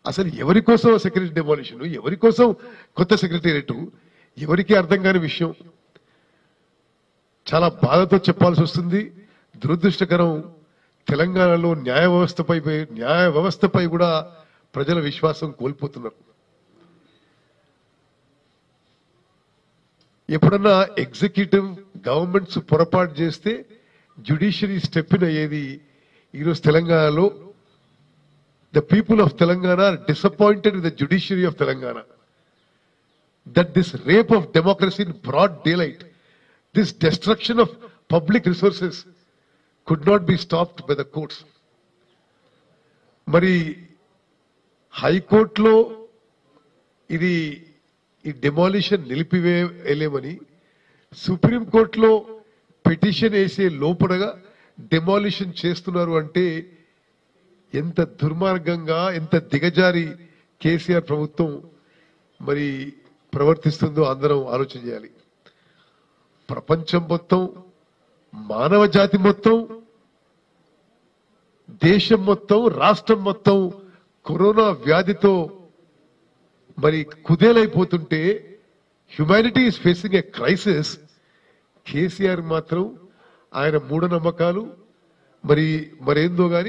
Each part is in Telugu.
అసలు ఎవరి కోసం సెక్రటరీ డెమాలిషన్ ఎవరి కోసం కొత్త సెక్రటేరియట్ ఎవరికి అర్థం కాని విషయం చాలా బాధతో చెప్పాల్సి వస్తుంది దురదృష్టకరం తెలంగాణలో న్యాయ వ్యవస్థపై న్యాయ వ్యవస్థపై కూడా ప్రజల విశ్వాసం కోల్పోతున్నారు ఎప్పుడన్నా ఎగ్జిక్యూటివ్ గవర్నమెంట్స్ పొరపాటు చేస్తే జ్యుడిషియరీ స్టెప్ ఇన్ అయ్యేది ఈరోజు తెలంగాణలో the people of Telangana disappointed with the judiciary of Telangana that this rape of democracy in broad daylight this destruction of public resources could not be stopped by the courts. మరి హైకోర్టులో ఇది ఈ డెమాలిషన్ నిలిపివేయలేమని సుప్రీంకోర్టులో పిటిషన్ వేసే లోపలగా డెమాలిషన్ చేస్తున్నారు అంటే ఎంత దుర్మార్గంగా ఎంత దిగజారి కేసీఆర్ ప్రభుత్వం మరి ప్రవర్తిస్తుందో అందరం ఆలోచన చేయాలి ప్రపంచం మొత్తం మానవ జాతి మొత్తం దేశం మొత్తం రాష్ట్రం మొత్తం కరోనా వ్యాధితో మరి కుదేలైపోతుంటే humanity is facing a crisis KCR మాత్రం ఆయన మూఢనమ్మకాలు మరి మరేందో గాని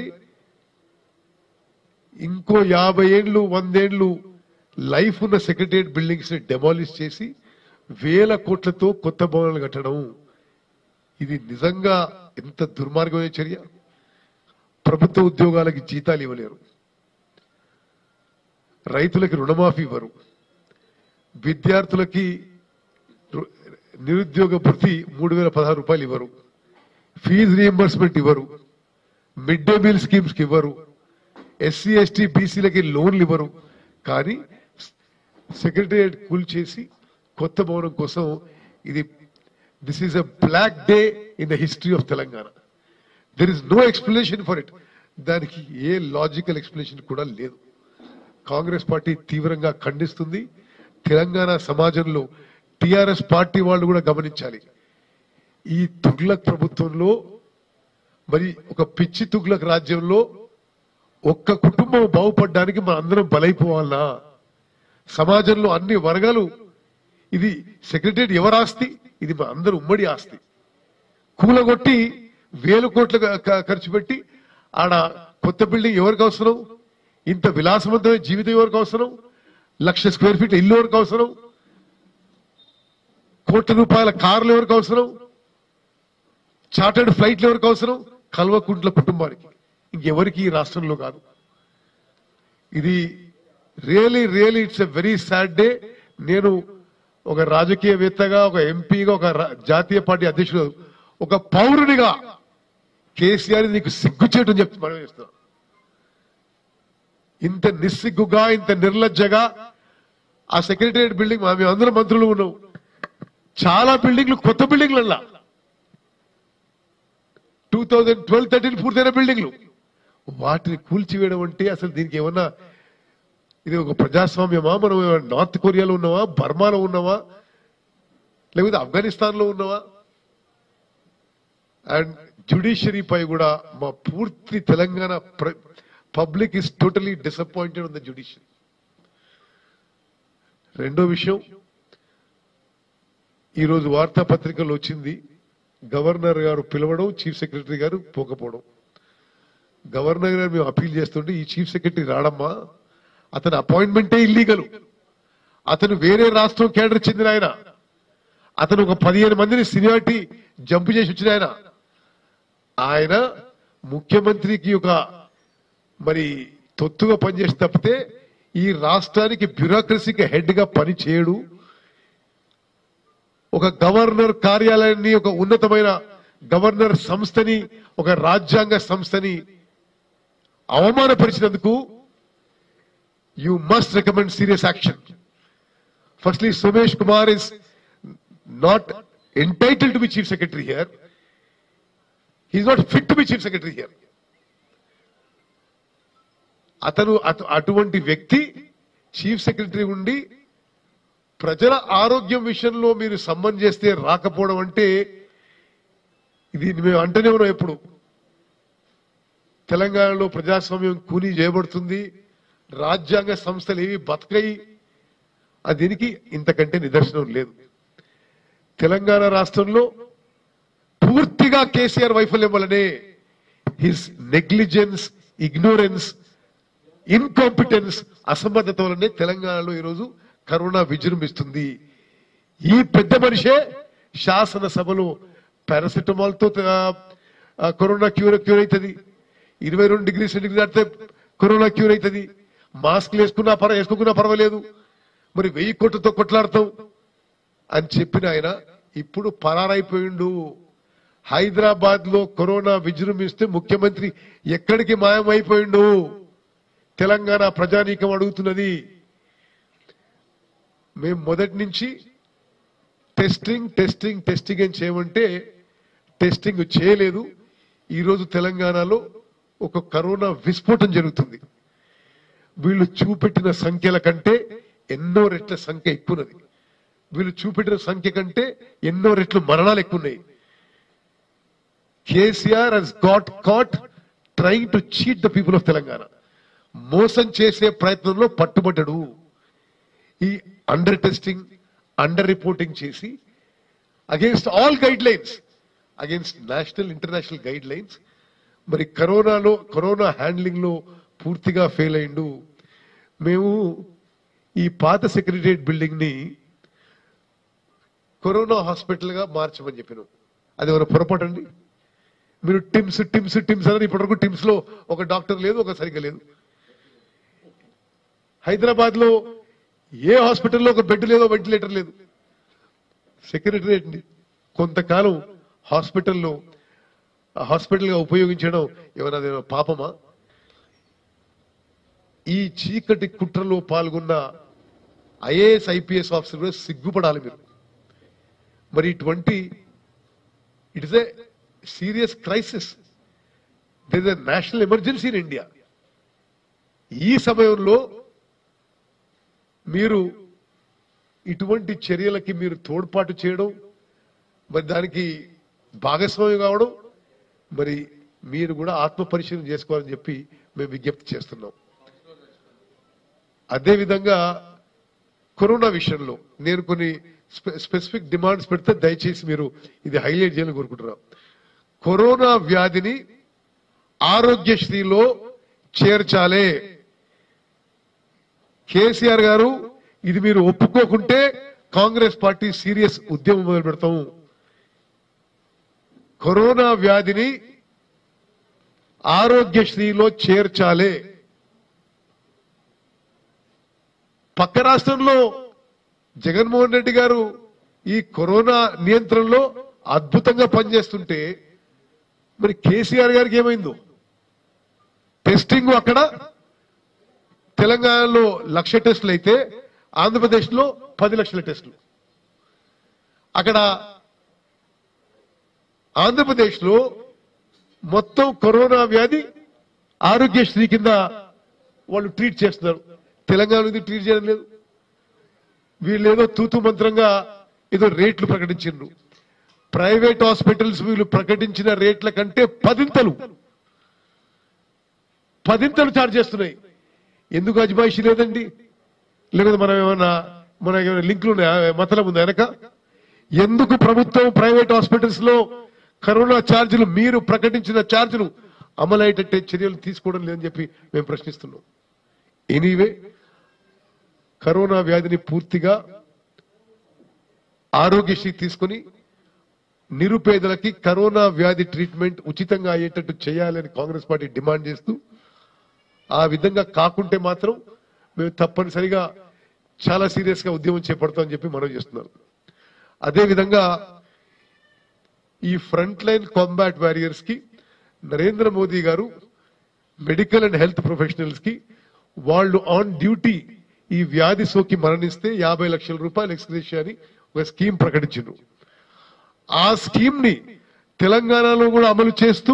ఇంకో యాభై ఏండ్లు వందేండ్లు లైఫ్ ఉన్న సెక్రటరియట్ బిల్డింగ్స్ ని డెమాలిష్ చేసి వేల కోట్లతో కొత్త భవనాలు కట్టడం ఇది నిజంగా ఎంత దుర్మార్గమైన చర్య ప్రభుత్వ ఉద్యోగాలకి జీతాలు ఇవ్వలేరు రైతులకి రుణమాఫీ ఇవ్వరు విద్యార్థులకి రు- నిరుద్యోగ భృతి మూడు వేల పదహారు రూపాయలు ఇవ్వరు ఫీజు రియంబర్స్మెంట్ ఇవ్వరు మిడ్ డే మీల్ స్కీమ్స్ కి ఇవ్వరు ఎస్సీ ఎస్టీ బీసీలకి లోన్లు ఇవ్వరు కానీ సెక్రటరియట్ కూల్ చేసి కొత్త భవనం కోసం ఇది this is a black day in the history of Telangana there is no explanation for it దానికి ఏ లాజికల్ ఎక్స్ప్లెనేషన్ కూడా లేదు కాంగ్రెస్ పార్టీ తీవ్రంగా ఖండిస్తుంది తెలంగాణ సమాజంలో టిఆర్ఎస్ పార్టీ వాళ్ళు కూడా గమనించాలి ఈ తుగ్లక్ ప్రభుత్వంలో మరి ఒక పిచ్చి తుగ్లక్ రాజ్యంలో ఒక్క కుటుంబం బాగుపడడానికి మన అందరం బలైపోవాలనా సమాజంలో అన్ని వర్గాలు ఇది సెక్రటరీ ఎవరి ఆస్తి ఇది మన అందరి ఉమ్మడి ఆస్తి కూలగొట్టి వేల కోట్లు క- క- ఖర్చు పెట్టి ఆడ కొత్త బిల్డింగ్ ఎవరికి అవసరం ఇంత విలాసవంతమైన జీవితం ఎవరికి అవసరం లక్ష స్క్వేర్ ఫీట్ ఇల్లు ఎవరికి అవసరం కోట్ల రూపాయల కార్లు ఎవరికి అవసరం చార్టర్డ్ ఫ్లైట్లు ఎవరికి అవసరం కల్వకుంట్ల కుటుంబానికి ఇంకెవరికి ఈ రాష్ట్రంలో కాదు ఇది really really it's a very sad day నేను ఒక రాజకీయవేత్తగా ఒక ఎంపీగా ఒక రా- జాతీయ పార్టీ అధ్యక్షుడు ఒక పౌరునిగా కేసీఆర్ నీకు సిగ్గుచేటు అని చెప్తూ మనం చేస్తున్నాం ఇంత నిస్సిగ్గుగా ఇంత నిర్లజ్జగా ఆ సెక్రటరియట్ బిల్డింగ్ మా మేము అందరం మంత్రులు ఉన్నాం చాలా బిల్డింగ్లు కొత్త బిల్డింగ్లల్లా టూ థౌజండ్ ట్వెల్వ్ థర్టీన్ పూర్తయిన బిల్డింగ్లు వాటిని కూల్చివేయడం అంటే అసలు దీనికి ఏమన్నా ఇది ఒక ప్రజాస్వామ్యమా మనం ఏమన్నా నార్త్ కొరియాలో ఉన్నావా బర్మాలో ఉన్నావా లేకపోతే ఆఫ్ఘనిస్తాన్ లో ఉన్నావా అండ్ జ్యుడిషియరీ పై కూడా మా పూర్తి Telangana public is totally disappointed on the judiciary రెండో విషయం ఈరోజు వార్తాపత్రికల్లో వచ్చింది గవర్నర్ గారు పిలవడం చీఫ్ సెక్రటరీ గారు పోకపోవడం గవర్నర్ గారు మేము అపీల్ చేస్తుంటే ఈ చీఫ్ సెక్రటరీ రాడమ్మా అతని అపాయింట్మెంటే ఇల్లీగల్ అతను వేరే రాష్ట్రం కేడర్ చెందిన ఆయన అతను ఒక పదిహేను మందిని సీనియారిటీ జంప్ చేసి వచ్చిన ఆయన ఆయన ముఖ్యమంత్రికి ఒక మరి తొత్తుగా పనిచేసి తప్పితే ఈ రాష్ట్రానికి బ్యూరోక్రసీకి హెడ్ గా పని చేయడు ఒక గవర్నర్ కార్యాలయాన్ని ఒక ఉన్నతమైన గవర్నర్ సంస్థని ఒక రాజ్యాంగ సంస్థని అవమానపరిచినందుకు you must recommend serious action firstly Sumesh Kumar is not entitle to be chief secretary here he's not fit to be chief secretary here అతను అటు- అటువంటి వ్యక్తి చీఫ్ సెక్రటరీ ఉండి ప్రజల ఆరోగ్యం విషయంలో మీరు సమ్మన్ చేస్తే రాకపోవడం అంటే ఇది మేము అంటూనే ఉన్నాం ఎప్పుడు తెలంగాణలో ప్రజాస్వామ్యం కూలీ చేయబడుతుంది రాజ్యాంగ సంస్థలు ఏవి బతకయి ఆ దీనికి ఇంతకంటే నిదర్శనం లేదు తెలంగాణ రాష్ట్రంలో పూర్తిగా కేసీఆర్ వైఫల్యం వల్లనే హిస్ నెగ్లిజెన్స్ ఇగ్నోరెన్స్ ఇన్కాంపిటెన్స్ అసమర్థత వల్లనే తెలంగాణలో ఈరోజు కరోనా విజృంభిస్తుంది ఈ పెద్ద మనిషే శాసనసభలో పారాసిటమాల్ తో ఆ, ఆ, కరోనా క్యూర్ క్యూర్ అవుతుంది ఇరవై రెండు డిగ్రీ సెంటిగ్రేడ్ దాటితే కరోనా క్యూర్ అవుతుంది మాస్క్లు వేసుకున్నా పర్వ వేసుకోకున్నా పర్వాలేదు మరి వెయ్యి కోట్లతో కొట్లాడతాం అని చెప్పిన ఆయన ఇప్పుడు పరారైపోయిండు హైదరాబాద్ లో కరోనా విజృంభిస్తే ముఖ్యమంత్రి ఎక్కడికి మాయమైపోయిండు తెలంగాణ ప్రజానీకం అడుగుతున్నది మేము మొదటి నుంచి టెస్టింగ్ టెస్టింగ్ టెస్టింగ్ అని చేయమంటే టెస్టింగ్ చేయలేదు ఈరోజు తెలంగాణలో ఒక కరోనా విస్ఫోటం జరుగుతుంది వీళ్ళు చూపెట్టిన సంఖ్యల కంటే ఎన్నో రెట్ల సంఖ్య ఎక్కువన్నది వీళ్ళు చూపెట్టిన సంఖ్య కంటే ఎన్నో రెట్లు మరణాలు ఎక్కువ ఉన్నాయి KCR he's got caught trying to cheat the people of Telangana మోసం చేసే ప్రయత్నంలో పట్టుబడ్డాడు ఈ అండర్ టెస్టింగ్ అండర్ రిపోర్టింగ్ చేసి against all guidelines against national international guidelines మరి కరోనాలో కరోనా హ్యాండ్లింగ్ లో పూర్తిగా ఫెయిల్ అయిండు మేము ఈ పాత సెక్రటరియట్ బిల్డింగ్ ని కరోనా హాస్పిటల్ గా మార్చమని చెప్పినాం అది మన పొరపాటు అండి మీరు టిమ్స్ టిమ్స్ టిమ్స్ అని ఇప్పటివరకు టిమ్స్ లో ఒక డాక్టర్ లేదు ఒక సరిగ్గా లేదు హైదరాబాద్ లో ఏ హాస్పిటల్లో ఒక బెడ్ లేదో వెంటిలేటర్ లేదు సెక్రటరియట్ ని కొంతకాలం హాస్పిటల్లో హాస్పిటల్ గా ఉపయోగించడం ఏమైనా అదేమైనా పాపమా ఈ చీకటి కుట్రలో పాల్గొన్న ఐఏఎస్ ఐపీఎస్ ఆఫీసర్ కూడా సిగ్గుపడాలి మీరు మరి ఇటువంటి it is a serious crisis there is a national emergency in India ఈ సమయంలో మీరు ఇటువంటి చర్యలకి మీరు తోడ్పాటు చేయడం మరి దానికి భాగస్వామి కావడం మరి మీరు కూడా ఆత్మ పరిశీలన చేసుకోవాలని చెప్పి మేము విజ్ఞప్తి చేస్తున్నాం అదేవిధంగా కరోనా విషయంలో నేను కొన్ని స్పె- స్పెసిఫిక్ డిమాండ్స్ పెడితే దయచేసి మీరు ఇది హైలైట్ చేయాలని కోరుకుంటున్నాం కరోనా వ్యాధిని ఆరోగ్యశ్రీలో చేర్చాలే కేసీఆర్ గారు ఇది మీరు ఒప్పుకోకుంటే కాంగ్రెస్ పార్టీ సీరియస్ ఉద్యమం మొదలు పెడతాము కరోనా వ్యాధిని ఆరోగ్యశ్రీలో చేర్చాలే పక్క రాష్ట్రంలో జగన్మోహన్ రెడ్డి గారు ఈ కరోనా నియంత్రణలో అద్భుతంగా పనిచేస్తుంటే మరి కేసీఆర్ గారికి ఏమైందో టెస్టింగ్ అక్కడ తెలంగాణలో లక్ష టెస్టులు అయితే ఆంధ్రప్రదేశ్ లో పది లక్షల టెస్టులు అక్కడ ఆంధ్రప్రదేశ్ లో మొత్తం కరోనా వ్యాధి ఆరోగ్యశ్రీ కింద వాళ్ళు ట్రీట్ చేస్తున్నారు తెలంగాణ ఇది ట్రీట్ చేయడం లేదు వీళ్ళు ఏదో తూతు మంత్రంగా ఏదో రేట్లు ప్రకటించిండ్రు ప్రైవేట్ హాస్పిటల్స్ వీళ్ళు ప్రకటించిన రేట్ల కంటే పదింతలు పదింతలు చార్జ్ చేస్తున్నాయి ఎందుకు అజమాయిషి లేదండి లేకపోతే మనం ఏమన్నా మన ఏమైనా లింకులు ఉన్నాయా మతలం ఉందా వెనక ఎందుకు ప్రభుత్వం ప్రైవేట్ హాస్పిటల్స్ లో కరోనా ఛార్జీలు మీరు ప్రకటించిన ఛార్జీలు అమలయ్యేటట్టే చర్యలు తీసుకోవడం లేదని చెప్పి మేము ప్రశ్నిస్తున్నాం ఎనీవే కరోనా వ్యాధిని పూర్తిగా ఆరోగ్యశ్రీ తీసుకొని నిరుపేదలకి కరోనా వ్యాధి ట్రీట్మెంట్ ఉచితంగా అయ్యేటట్టు చేయాలని కాంగ్రెస్ పార్టీ డిమాండ్ చేస్తూ ఆ విధంగా కాకుంటే మాత్రం మేము తప్పనిసరిగా చాలా సీరియస్ గా ఉద్యమం చేపడతామని చెప్పి మనం చేస్తున్నాం అదే విధంగా ఈ ఫ్రంట్ లైన్ కాంబాట్ వారియర్స్ కి నరేంద్ర మోదీ గారు మెడికల్ అండ్ హెల్త్ ప్రొఫెషనల్స్ కి వాళ్ళు ఆన్ డ్యూటీ ఈ వ్యాధి సోకి మరణిస్తే యాభై లక్షల రూపాయలు ఎక్స్గ్రేషియా అని ఒక స్కీమ్ ప్రకటించారు ఆ స్కీమ్ ని తెలంగాణలో కూడా అమలు చేస్తూ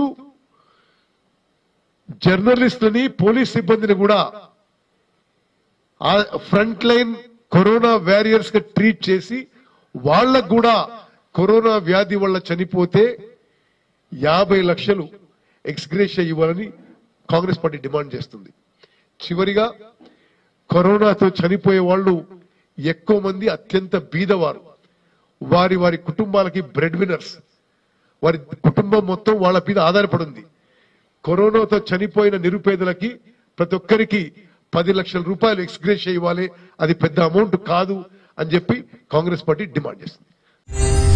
జర్నలిస్టులని పోలీస్ సిబ్బందిని కూడా ఆ ఫ్రంట్ లైన్ కరోనా వారియర్స్ గా ట్రీట్ చేసి వాళ్ళకు కూడా కరోనా వ్యాధి వల్ల చనిపోతే యాభై లక్షలు ఎక్స్గ్రేషియా ఇవ్వాలని కాంగ్రెస్ పార్టీ డిమాండ్ చేస్తుంది చివరిగా కరోనాతో చనిపోయే వాళ్ళు ఎక్కువ మంది అత్యంత బీదవారు వారి వారి కుటుంబాలకి బ్రెడ్ వినర్స్ వారి కుటుంబం మొత్తం వాళ్ళ మీద ఆధారపడి ఉంది కరోనాతో చనిపోయిన నిరుపేదలకి ప్రతి ఒక్కరికి పది లక్షల రూపాయలు ఎక్స్గ్రేష్ ఇవ్వాలి అది పెద్ద అమౌంట్ కాదు అని చెప్పి కాంగ్రెస్ పార్టీ డిమాండ్ చేస్తుంది